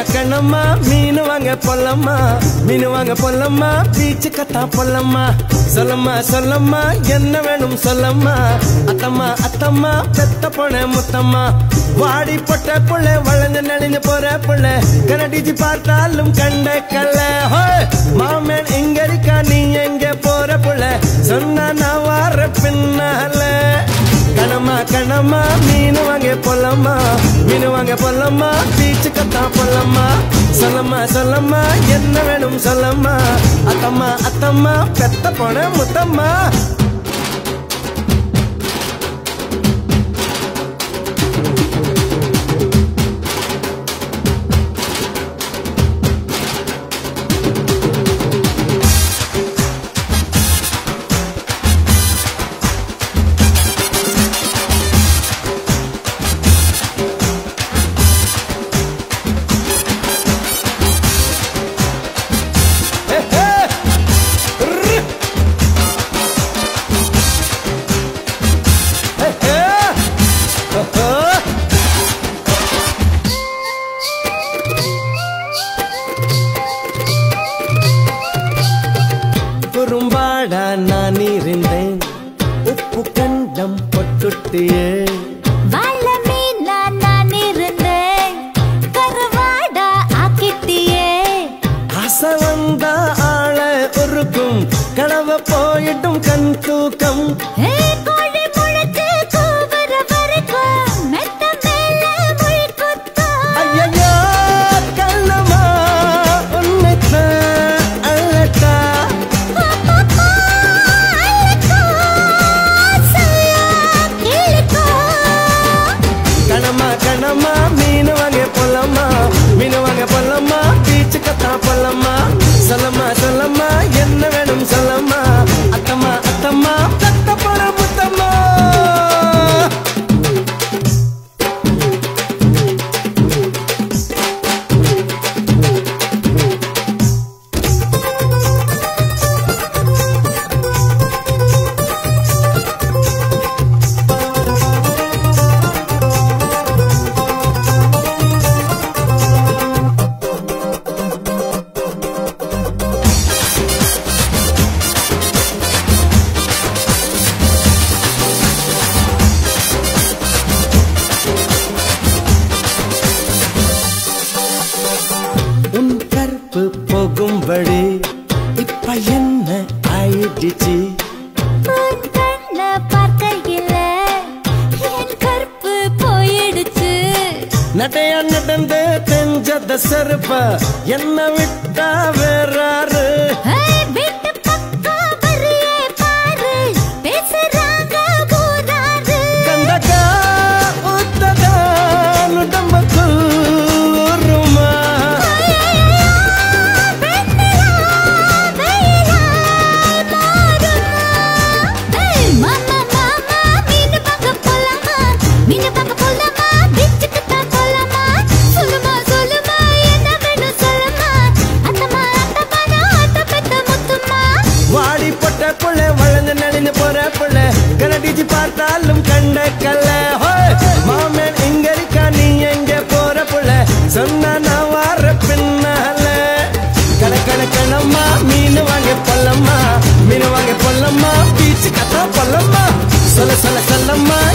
கண்ணம்மா மீன் வாங்க பொல்லம்மா மீன் வாங்க பொல்லம்மா பீச்சு கத்தா பொல்லம்மா சொல்லம்மா சொல்லம்மா என்ன வேணும் சொல்லம்மா அத்தம்மா அத்தம்மா பெத்த பொண்ண முத்தம்மா வாடி பொட்ட புள்ள வளைஞ்சு நெளிஞ்சு போற புள்ள கனடிச்சு பார்த்தாலும் கண்ட கல்ல ஹோய், மாமன் எங்க இருக்கா நீ எங்க போற புள்ள சொன்னா நான் வார பின்னால கணமா கணமா மீன் வாங்க பொல்லம்மா மீன் வாங்க பொல்லம்மா பீச்சு கத்தா பொல்லம்மா சொல்லம்மா சொல்லம்மா என்ன வேணும் சொல்லம்மா அத்தம்மா அத்தம்மா பெத்த போன முத்தம்மா ஹே, ஹே. ரு. ஹே, ஹே. ஹோ, ஹோ. குறும்பாடா நான் இருந்தேன் உப்பு கண்டம் பொட்டுட்டியே வாழ மீனா நான் இருந்தேன் கருவாடா ஆக்கிட்டியே ஆசை வந்தா ஆள உருக்கும் கனவு போயிட்டும் கண் தூக்கம் ஏ கோழி முழக்கு கூவுற வரைக்கும் மெத்த மேல முள் குத்தும் ஐயையோ கண்ணம்மா உன்னைத்தான் அழட்டா கணமா கணமா மீன் வாங்க பொல்லம்மா மீன் வாங்க பொல்லம்மா பீச்சு கத்தா பொல்லம்மா சொல்லம்மா சொல்லம்மா என்ன வேணும் சொல்லம்மா அத்தம்மா அத்தம்மா தத்த போற முத்தம்மா உன் கற்பு போகும்படி இப்ப என்ன ஆயிடுச்சு உன் கண்ண பார்க்கையில என் கற்பு போயிடுச்சு நடைய நடந்து தெஞ்சத செருப்ப என்ன விட்டா வேறாரு ஏய், வீட்டு பக்கம் வரியே பாரு பேசுறாங்க ஊராரு கந்தக்கா உத்ததா உடம்புக்கு ஊருமா வாடி பொட்ட புள்ள வளர்ந்து நடிந்து போற புள்ள கனடிச்சு பார்த்தாலும் கண்ட கல்ல ஹோய், மாமன் எங்க இருக்கா நீ எங்க போற புள்ள சொன்னா நான் வார பின்னால கண கண கணம்மா மீன் வாங்க பொல்லம்மா மீன் வாங்க பொல்லம்மா பீச்சு கத்தா பொல்லம்மா சொல்ல சொல்ல சொல்லம்மா